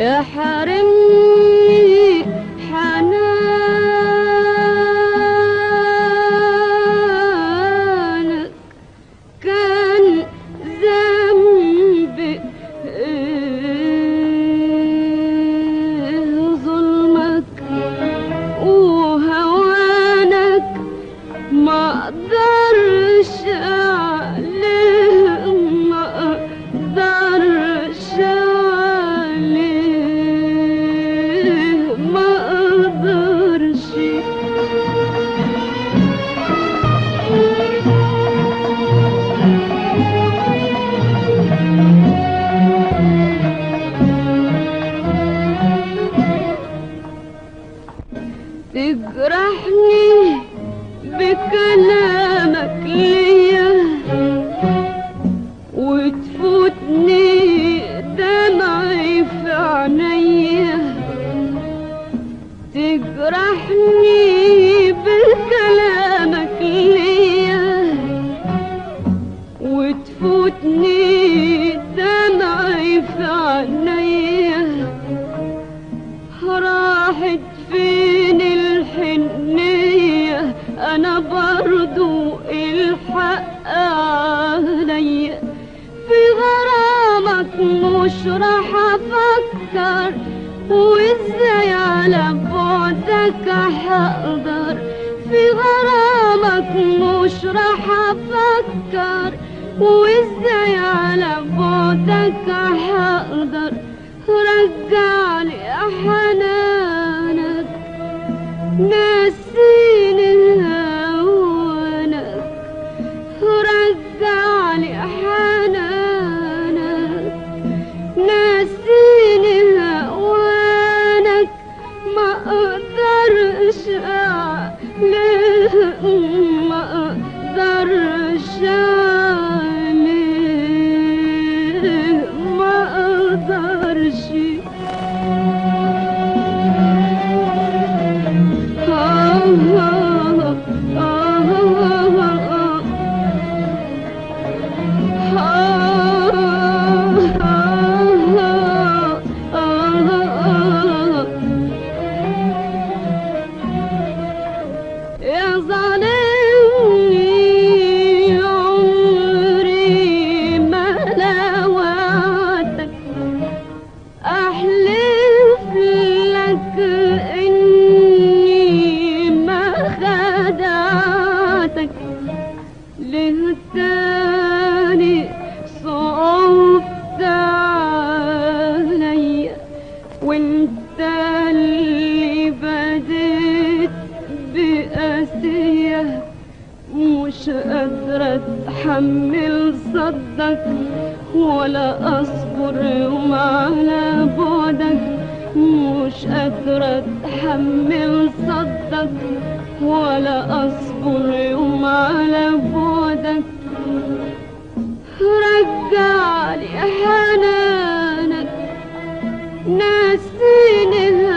يا حرمني حنانك كان ذنبي إيه ظلمك وهوانك ما اقدرش عليه ما اقدرش عليه ما اقدرش تجرحني بكلامك ليا وتفوتني دمعي في عينيا تجرحني بكلامك ليا وتفوتني دمعي في عينيا راحت فين الحنية أنا برضو الحق عليا في غرامك مش راح أفكر وإزاي على بعدك هقدر في غرامك مش راح أفكر وإزاي على بعدك هقدر رجعلي حنانك نسيني هوانك رجعلي حنانك نسيني هوانك ما اقدرش عليه ما اقدرش عليه ما اقدرش يا ظالمني عمري ما لوعتك أحلف لك إني ما خدعتك ليه تاني صعبت عليا وانت اللي بديت بقاسية مش قادرة اتحمل صدك ولا اصبر يوم على بعدك مش قادرة اتحمل صدك ولا اصبر يوم على بعدك رجعلي حنانك نسيني